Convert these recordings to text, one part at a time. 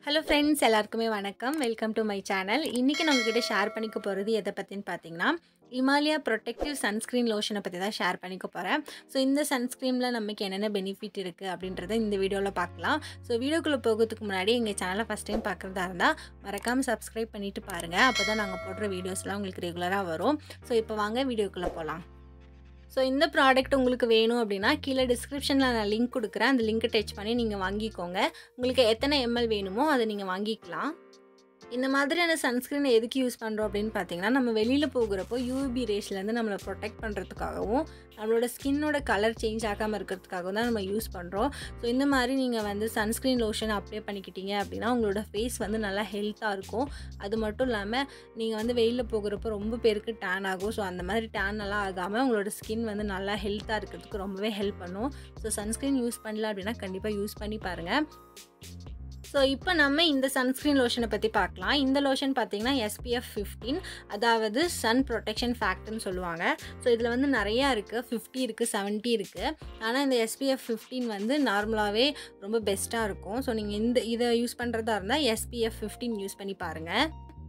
hello friends எல்லாருக்குமே வணக்கம் welcome to my channel இன்றைக்கி நான் உங்ககிட்ட ஷேர் பண்ணிக்க போகிறது எதை பற்றின்னு பார்த்தீங்கன்னா இமாலயா ப்ரொடெக்டிவ் சன்ஸ்க்ரீன் லோஷனை பற்றி தான் ஷேர் பண்ணிக்க போகிறேன் ஸோ இந்த சன்ஸ்க்ரீனில் நமக்கு என்னென்ன பெனிஃபிட் இருக்குது அப்படின்றத இந்த வீடியோவில் பார்க்கலாம் ஸோ வீடியோக்குள்ளே போகிறதுக்கு முன்னாடி எங்கள் சேனலை ஃபஸ்ட் டைம் பார்க்குறதா இருந்தால் மறக்காமல் சப்ஸ்கிரைப் பண்ணிவிட்டு பாருங்கள் அப்போ தான் நாங்கள் போடுற வீடியோஸ்லாம் உங்களுக்கு ரெகுலராக வரும் ஸோ இப்போ வாங்க வீடியோக்குள்ளே போகலாம் ஸோ இந்த ப்ராடக்ட் உங்களுக்கு வேணும் அப்படின்னா கீழே டிஸ்கிரிப்ஷனில் நான் லிங்க் கொடுக்குறேன் அந்த லிங்க்கை டச் பண்ணி நீங்கள் வாங்கிக்கோங்க உங்களுக்கு எத்தனை எம்எல் வேணுமோ அதை நீங்கள் வாங்கிக்கலாம் இந்த மாதிரியான சன்ஸ்க்ரீனை எதுக்கு யூஸ் பண்ணுறோம் அப்படின்னு பார்த்தீங்கன்னா நம்ம வெளியில் போகிறப்போ யூவி ரேஸ்லேருந்து நம்மளை ப்ரொடெக்ட் பண்ணுறதுக்காகவும் நம்மளோட ஸ்கின்னோட கலர் சேஞ்ச் ஆகாமல் இருக்கிறதுக்காகவும் தான் நம்ம யூஸ் பண்ணுறோம் ஸோ இந்த மாதிரி நீங்கள் வந்து சன்ஸ்க்ரீன் லோஷன் அப்ளை பண்ணிக்கிட்டீங்க அப்படின்னா உங்களோட ஃபேஸ் வந்து நல்லா ஹெல்த்தாக இருக்கும் அது மட்டும் இல்லாமல் நீங்கள் வந்து வெயிலில் போகிறப்போ ரொம்ப பேருக்கு டேன் ஆகும் ஸோ அந்த மாதிரி டேன் எல்லாம் ஆகாமல் உங்களோட ஸ்கின் வந்து நல்லா ஹெல்த்தாக இருக்கிறதுக்கு ரொம்பவே ஹெல்ப் பண்ணும் ஸோ சன்ஸ்க்ரீன் யூஸ் பண்ணல அப்படின்னா கண்டிப்பாக யூஸ் பண்ணி பாருங்கள் ஸோ இப்போ நம்ம இந்த சன்ஸ்க்ரீன் லோஷனை பற்றி பார்க்கலாம் இந்த லோஷன் பார்த்தீங்கன்னா எஸ்பிஎஃப் ஃபிஃப்டீன் அதாவது சன் ப்ரொடெக்ஷன் ஃபேக்ட்னு சொல்லுவாங்க ஸோ இதில் வந்து நிறையா இருக்குது ஃபிஃப்டி இருக்குது செவன்ட்டி இருக்குது ஆனால் இந்த எஸ்பிஎஃப் ஃபிஃப்டீன் வந்து நார்மலாகவே ரொம்ப பெஸ்ட்டாக இருக்கும் ஸோ நீங்கள் இந்த இதை யூஸ் பண்ணுறதா இருந்தால் எஸ்பிஎஃப் ஃபிஃப்டீன் யூஸ் பண்ணி பாருங்கள்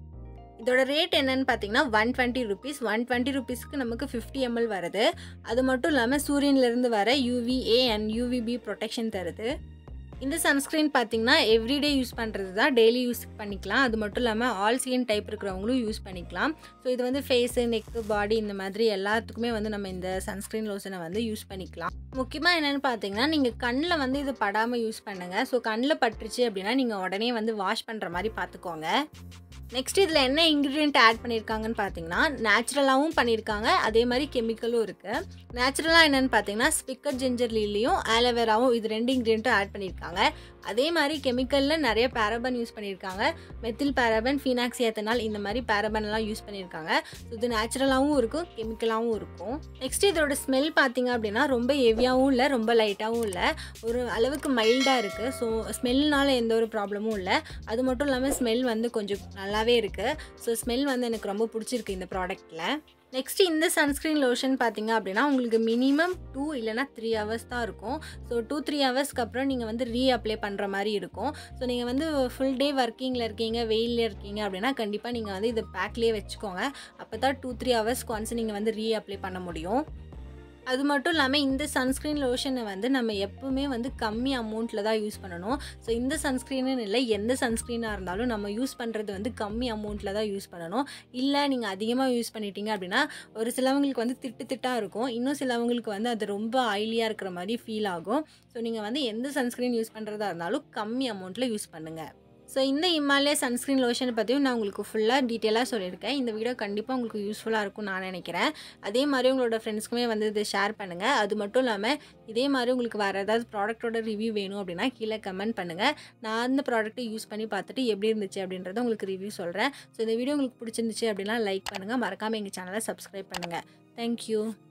இதோட ரேட் என்னன்னு பார்த்தீங்கன்னா one twenty rupees one twenty ருபீஸ்க்கு நமக்கு ஃபிஃப்டி எம்எல் வருது அது மட்டும் இல்லாமல் சூரியன்லேருந்து வர யூவிஏ அண்ட் யூவிபி ப்ரொடெக்ஷன் தருது இந்த சன்ஸ்க்ரீன் பார்த்தீங்கன்னா எவ்ரிடே யூஸ் பண்ணுறது தான் டெய்லி யூஸ் பண்ணிக்கலாம் அது மட்டும் இல்லாமல் ஆல் ஸ்கின் டைப் இருக்கிறவங்களும் யூஸ் பண்ணிக்கலாம் ஸோ இது வந்து ஃபேஸு நெக்கு பாடி இந்த மாதிரி எல்லாத்துக்குமே வந்து நம்ம இந்த சன்ஸ்க்ரீன் லோஷனை வந்து யூஸ் பண்ணிக்கலாம் முக்கியமாக என்னென்னு பார்த்தீங்கன்னா நீங்கள் கண்ணில் வந்து இது படாமல் யூஸ் பண்ணுங்கள் ஸோ கண்ணில் பட்டுருச்சு அப்படின்னா நீங்கள் உடனே வந்து வாஷ் பண்ணுற மாதிரி பார்த்துக்கோங்க நெக்ஸ்ட் இதில் என்ன இன்க்ரீடியன்ட் ஆட் பண்ணியிருக்காங்கன்னு பார்த்தீங்கன்னா நேச்சுரலாகவும் பண்ணியிருக்காங்க அதே மாதிரி கெமிக்கலும் இருக்குது நேச்சுரலாக என்னென்னு பார்த்தீங்கன்னா ஸ்பிக்கர் ஜிஞ்சர் லீலையும் ஆலோவேராவும் இது ரெண்டு இன்க்ரீடியண்ட்டும் ஆட் பண்ணியிருக்காங்க அதே மாதிரி கெமிக்கலில் நிறைய பேரபன் யூஸ் பண்ணியிருக்காங்க மெத்தில் பேரபன் ஃபீனாக்சி எத்தனால் இந்த மாதிரி பேரபன்லாம் யூஸ் பண்ணியிருக்காங்க ஸோ இது நேச்சுரலாகவும் இருக்கும் கெமிக்கலாகவும் இருக்கும் நெக்ஸ்ட் இதோட ஸ்மெல் பார்த்தீங்க அப்படின்னா ரொம்ப ஹெவியாகவும் இல்லை ரொம்ப லைட்டாகவும் இல்லை ஒரு அளவுக்கு மைல்டாக இருக்குது ஸோ ஸ்மெல்னால எந்த ஒரு ப்ராப்ளமும் இல்லை அது மட்டும் இல்லாமல் ஸ்மெல் வந்து கொஞ்சம் நல்லாவே இருக்குது ஸோ ஸ்மெல் வந்து எனக்கு ரொம்ப பிடிச்சிருக்கு இந்த ப்ராடக்ட்டில் நெக்ஸ்ட் இந்த சன்ஸ்க்ரீன் லோஷன் பார்த்தீங்க அப்படின்னா உங்களுக்கு மினிமம் டூ இல்லைனா த்ரீ ஹவர்ஸ் தான் இருக்கும் ஸோ டூ த்ரீ ஹவர்ஸ்க்கு அப்புறம் நீங்கள் வந்து ரீ அப்ளை பண்ணுற மாதிரி இருக்கும் ஸோ நீங்கள் வந்து ஃபுல் டே ஒர்க்கிங்கில் இருக்கீங்க வெயிலில் இருக்கீங்க அப்படின்னா கண்டிப்பாக நீங்கள் வந்து இதை பேக்லேயே வச்சுக்கோங்க அப்போ தான் டூ த்ரீ ஹவர்ஸ்க்கு ஒன்ஸ் நீங்கள் வந்து ரீ அப்ளை பண்ண முடியும் அது மட்டும் இல்லாமல் இந்த சன்ஸ்க்ரீன் லோஷனை வந்து நம்ம எப்பவுமே வந்து கம்மி அமௌண்ட்டில் தான் யூஸ் பண்ணணும் ஸோ இந்த சன்ஸ்க்ரீனுன்னு இல்லை எந்த சன்ஸ்க்ரீனாக இருந்தாலும் நம்ம யூஸ் பண்ணுறது வந்து கம்மி அமௌண்ட்டில் தான் யூஸ் பண்ணணும் இல்லை நீங்கள் அதிகமாக யூஸ் பண்ணிட்டீங்க அப்படின்னா ஒரு சிலவங்களுக்கு வந்து திட்டு திட்டாக இருக்கும் இன்னும் சிலவங்களுக்கு வந்து அது ரொம்ப ஆயிலியாக இருக்கிற மாதிரி ஃபீல் ஆகும் ஸோ நீங்கள் வந்து எந்த சன்ஸ்க்ரீன் யூஸ் பண்ணுறதா இருந்தாலும் கம்மி அமௌண்ட்டில் யூஸ் பண்ணுங்கள் ஸோ இந்த இமாலயா சன்ஸ்க்ரீன் லோஷனை பற்றியும் நான் உங்களுக்கு ஃபுல்லாக டீட்டெயிலாக சொல்லியிருக்கேன் இந்த வீடியோ கண்டிப்பாக உங்களுக்கு யூஸ்ஃபுல்லாக இருக்கும் நான் நினைக்கிறேன் அதே மாதிரி உங்களோட ஃப்ரெண்ட்ஸ்க்குமே வந்து இதை ஷேர் பண்ணுங்கள் அது மட்டும் இல்லாமல் இதே மாதிரி உங்களுக்கு வேறு ஏதாவது ப்ராடக்ட்டோட ரிவ்யூ வேணும் அப்படின்னா கீழே கமெண்ட் பண்ணுங்கள் நான் அந்த ப்ராடக்ட்டை யூஸ் பண்ணி பார்த்துட்டு எப்படி இருந்துச்சு அப்படின்றத உங்களுக்கு ரிவ்யூ சொல்கிறேன் ஸோ இந்த வீடியோ உங்களுக்கு பிடிச்சிருந்துச்சு அப்படின்னா லைக் பண்ணுங்கள் மறக்காமல் எங்கள் சேனலை சப்ஸ்கிரைப் பண்ணுங்கள் தேங்க்யூ